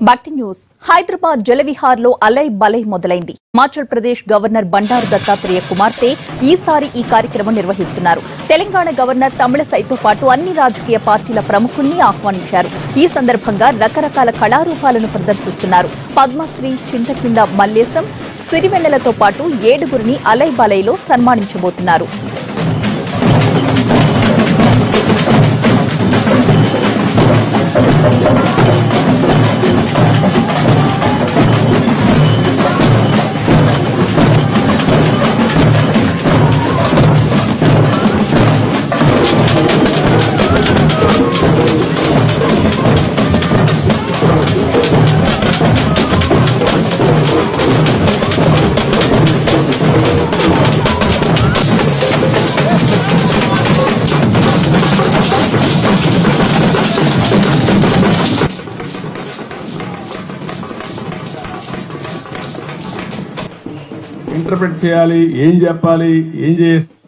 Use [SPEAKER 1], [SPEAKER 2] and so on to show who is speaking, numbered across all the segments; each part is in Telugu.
[SPEAKER 1] భక్తి న్యూస్ హైదరాబాద్ జలవిహార్ లో అలై బలై మొదలైంది హిమాచల్ ప్రదేశ్ గవర్నర్ బండారు దత్తాత్రేయ కుమార్తె ఈసారి ఈ కార్యక్రమం నిర్వహిస్తున్నారు తెలంగాణ గవర్నర్ తమిళసైతో పాటు అన్ని రాజకీయ పార్టీల ప్రముఖుల్ని ఆహ్వానించారు ఈ సందర్భంగా రకరకాల కళారూపాలను ప్రదర్శిస్తున్నారు పద్మశ్రీ చింతకింద మల్లేశం సిరివెన్నెలతో పాటు ఏడుగురిని అలై బలైలో సన్మానించబోతున్నారు
[SPEAKER 2] ఇంటర్ప్రిట్ చేయాలి ఏం చెప్పాలి ఏం చే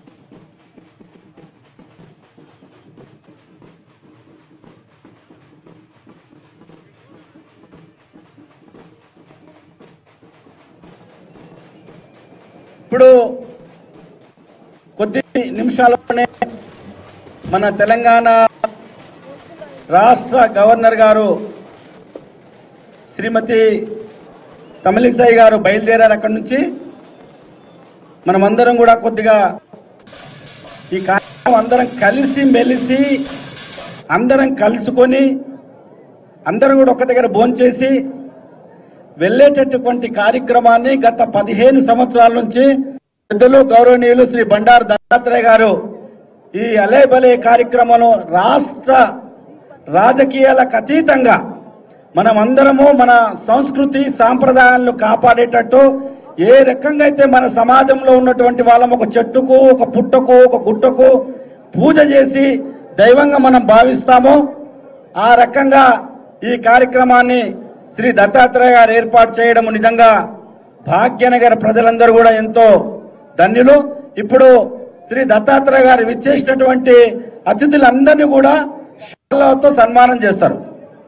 [SPEAKER 3] ఇప్పుడు కొద్ది నిమిషాల్లోనే మన తెలంగాణ రాష్ట్ర గవర్నర్ గారు శ్రీమతి తమిళిసాయి గారు బయలుదేరారు అక్కడి నుంచి మనమందరం కూడా కొద్దిగా ఈ కార్యక్రమం అందరం కలిసి మెలిసి అందరం కలుసుకొని అందరం కూడా ఒక దగ్గర భోంచేసి వెళ్ళేటటువంటి కార్యక్రమాన్ని గత పదిహేను సంవత్సరాల నుంచి పెద్దలు గౌరవనీయులు శ్రీ బండారు దత్తాత్రేయ గారు ఈ అలే బలే కార్యక్రమంలో రాష్ట్ర రాజకీయాలకు అతీతంగా మనం అందరము మన సంస్కృతి సాంప్రదాయాలను కాపాడేటట్టు ఏ రకంగా అయితే మన సమాజంలో ఉన్నటువంటి వాళ్ళం ఒక చెట్టుకు ఒక పుట్టకు ఒక గుట్టకు పూజ చేసి దైవంగా మనం భావిస్తామో ఆ రకంగా ఈ కార్యక్రమాన్ని శ్రీ దత్తాత్రేయ గారు ఏర్పాటు చేయడం నిజంగా భాగ్యనగర ప్రజలందరూ కూడా ఎంతో ధన్యులు ఇప్పుడు శ్రీ దత్తాత్రేయ గారు విచ్చేసినటువంటి అతిథులందరినీ కూడా శాలతో సన్మానం చేస్తారు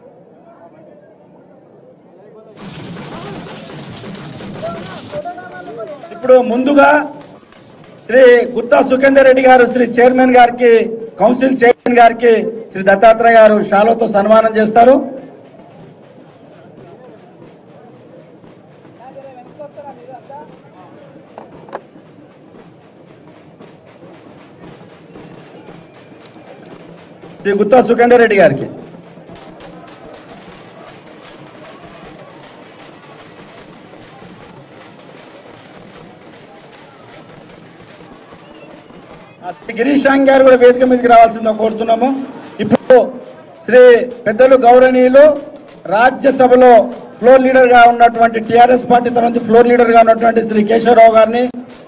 [SPEAKER 3] ఇప్పుడు ముందుగా శ్రీ గుత్తా సుఖేందర్ రెడ్డి గారు శ్రీ చైర్మన్ గారికి కౌన్సిల్ చైర్మన్ గారికి శ్రీ దత్తాత్రేయ గారు షాలోతో సన్మానం చేస్తారు శ్రీ గుత్తా సుఖేందర్ రెడ్డి గారికి ఆ శ్రీ గిరీష్ రాంగ్ గారు కూడా వేదిక మీదకి రావాల్సిందో కోరుతున్నాము ఇప్పుడు శ్రీ పెద్దలు గౌరవనీయులు రాజ్యసభలో ఫ్లోర్ లీడర్ గా ఉన్నటువంటి టిఆర్ఎస్ పార్టీ తరఫు ఫ్లోర్ లీడర్ గా ఉన్నటువంటి శ్రీ కేశవరావు గారిని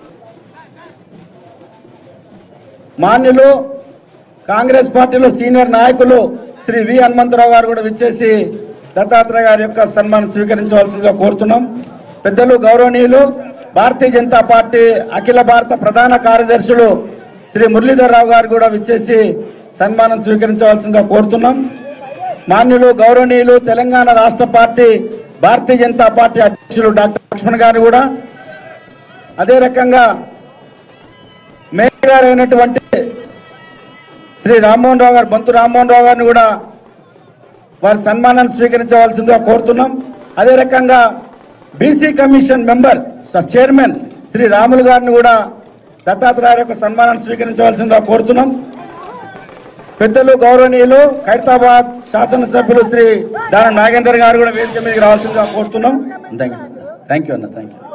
[SPEAKER 3] మాన్యులు కాంగ్రెస్ పార్టీలో సీనియర్ నాయకులు శ్రీ వి హనుమంతరావు గారు కూడా విచ్చేసి దత్తాత్రేయ గారి యొక్క సన్మానం స్వీకరించవలసిందిగా కోరుతున్నాం పెద్దలు గౌరవనీయులు భారతీయ జనతా పార్టీ అఖిల భారత ప్రధాన కార్యదర్శులు శ్రీ మురళీధర్ రావు గారు కూడా విచ్చేసి సన్మానం స్వీకరించవలసిందిగా కోరుతున్నాం మాన్యులు గౌరవనీయులు తెలంగాణ రాష్ట్ర పార్టీ భారతీయ జనతా పార్టీ అధ్యక్షులు డాక్టర్ లక్ష్మణ్ గారు కూడా అదే రకంగా మేయర్ గారు అయినటువంటి శ్రీ రామ్మోహన్ రావు గారు బంతు రామ్మోహన్ రావు గారిని కూడా వారి సన్మానాన్ని స్వీకరించవలసిందిగా కోరుతున్నాం అదే రకంగా బీసీ కమిషన్ మెంబర్ స- చైర్మన్ శ్రీ రాములు గారిని కూడా దత్తాత్రేయ యొక్క సన్మానాన్ని స్వీకరించవలసిందిగా కోరుతున్నాం పెద్దలు గౌరవనీయులు ఖైరతాబాద్ శాసనసభ్యులు శ్రీ దాన నాగేందర్ గారు కూడా వేదిక మీదకి రావాల్సిందిగా కోరుతున్నాం థ్యాంక్ యూ అన్న థ్యాంక్ యూ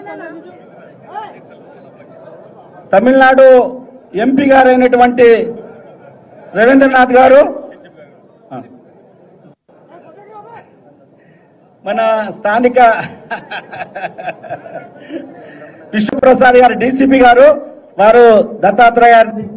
[SPEAKER 3] తమిళనాడు ఎంపీ గారు అయినటువంటి రవీంద్రనాథ్ గారు ఆ. మన స్థానిక విశ్వప్రసాద్ గారు డీసీపీ గారు వారు దత్తాత్రేయ గారి